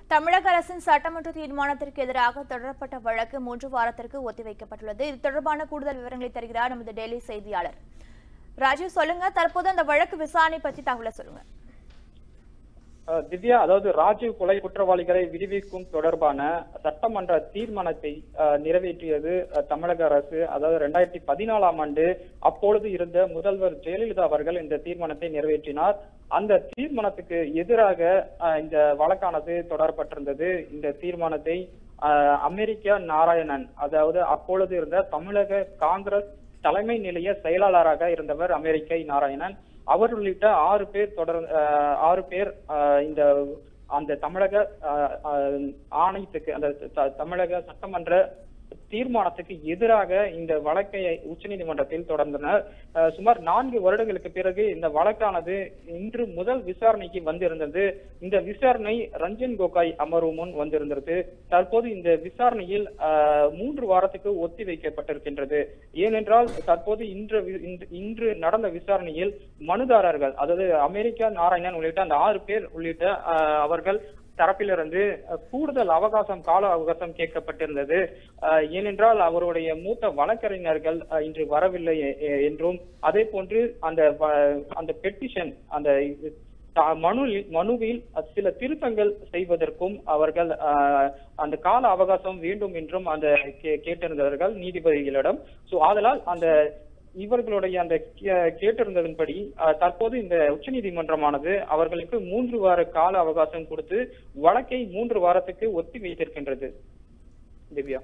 தமிழக அரசின் சட்டமன்ற தீர்மானத்திற்கு எதிராக தொடரப்பட்ட வழக்கு மூன்று வாரத்திற்கு ஒத்திவைக்கப்பட்டுள்ளது இது தொடர்பான கூடுதல் விவரங்களை தருகிறார் நமது டெல்லி செய்தியாளர் ராஜீவ் சொல்லுங்க தற்போது அந்த வழக்கு விசாரணை பற்றி தகவலை சொல்லுங்க அஹ் திவ்யா அதாவது ராஜீவ் கொலை குற்றவாளிகளை விடுவிக்கும் தொடர்பான சட்டமன்ற தீர்மானத்தை அஹ், நிறைவேற்றியது அஹ், தமிழக அரசு அதாவது ரெண்டாயிரத்தி பதினாலாம் ஆண்டு அப்பொழுது இருந்த முதல்வர் ஜெயலலிதா அவர்கள் இந்த தீர்மானத்தை நிறைவேற்றினார் அந்த தீர்மானத்துக்கு எதிராக அஹ், இந்த வழக்கானது தொடரப்பட்டிருந்தது இந்த தீர்மானத்தை அஹ், அமெரிக்கா நாராயணன் அதாவது அப்பொழுது இருந்த தமிழக காங்கிரஸ் தலைமை நிலைய செயலாளராக இருந்தவர் அமெரிக்கை நாராயணன் அவர் உள்ளிட்ட ஆறு பேர் தொடர் அஹ், ஆறு பேர் அஹ், இந்த அந்த தமிழக அஹ், அஹ், ஆணையத்துக்கு அந்த த- தமிழக சட்டமன்ற தீர்மானத்துக்கு எதிராக இந்த வழக்கை உச்சநீதிமன்றத்தில் தொடர்ந்தனர் அஹ், சுமார் நான்கு வருடங்களுக்கு பிறகு இந்த வழக்கானது இன்று முதல் விசாரணைக்கு வந்திருந்தது இந்த விசாரணை ரஞ்சன் கோகாய் அமர்வு முன் வந்திருந்தது தற்போது இந்த விசாரணையில் அஹ், மூன்று வாரத்துக்கு ஒத்தி வைக்கப்பட்டிருக்கின்றது ஏனென்றால் தற்போது இன்று வி- இன்று- இன்று நடந்த விசாரணையில் மனுதாரர்கள் அதாவது அமெரிக்கா நாராயணன் உள்ளிட்ட அந்த ஆறு பேர் உள்ளிட்ட அஹ், அவர்கள் தரப்பிலிருந்து அஹ், கூடுதல் அவகாசம் கால அவகாசம் கேட்கப்பட்டிருந்தது அஹ், ஏனென்றால் அவருடைய மூத்த வழக்கறிஞர்கள் அஹ், இன்று வரவில்லை எ- எ- என்றும் அதே போன்று அந்த வ- அந்த பெட்டிஷன் அந்த இது, த- மனுவில் மனுவில் சில திருத்தங்கள் செய்வதற்கும் அவர்கள் அஹ், அந்த கால அவகாசம் வேண்டும் என்றும் அந்த கே- கேட்டிருந்தார்கள் நீதிபதிகளிடம் சோ ஆதலால் அந்த இவர்களுடைய அந்த கே- கேட்டிருந்ததன்படி அஹ், தற்போது இந்த உச்சநீதிமன்றமானது அவர்களுக்கு மூன்று வார கால அவகாசம் கொடுத்து வழக்கை மூன்று வாரத்துக்கு ஒத்தி வைத்திருக்கின்றது திவ்யா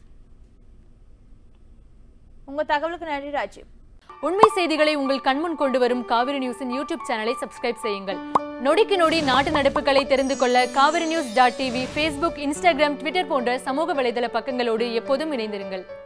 உங்க தகவலுக்கு நன்றி ராஜீவ் உண்மை செய்திகளை உங்கள் கண்முன் கொண்டு வரும் காவிரி நியூஸின் யூடியூப் சேனலை சப்ஸ்கிரைப் செய்யுங்கள் நொடிக்கு நொடி நாட்டு நடப்புகளை தெரிந்து கொள்ள Kaveri news dot TV Facebook Instagram Twitter போன்ற சமூக வலைதள பக்கங்களோடு எப்போதும் இணைந்திருங்கள்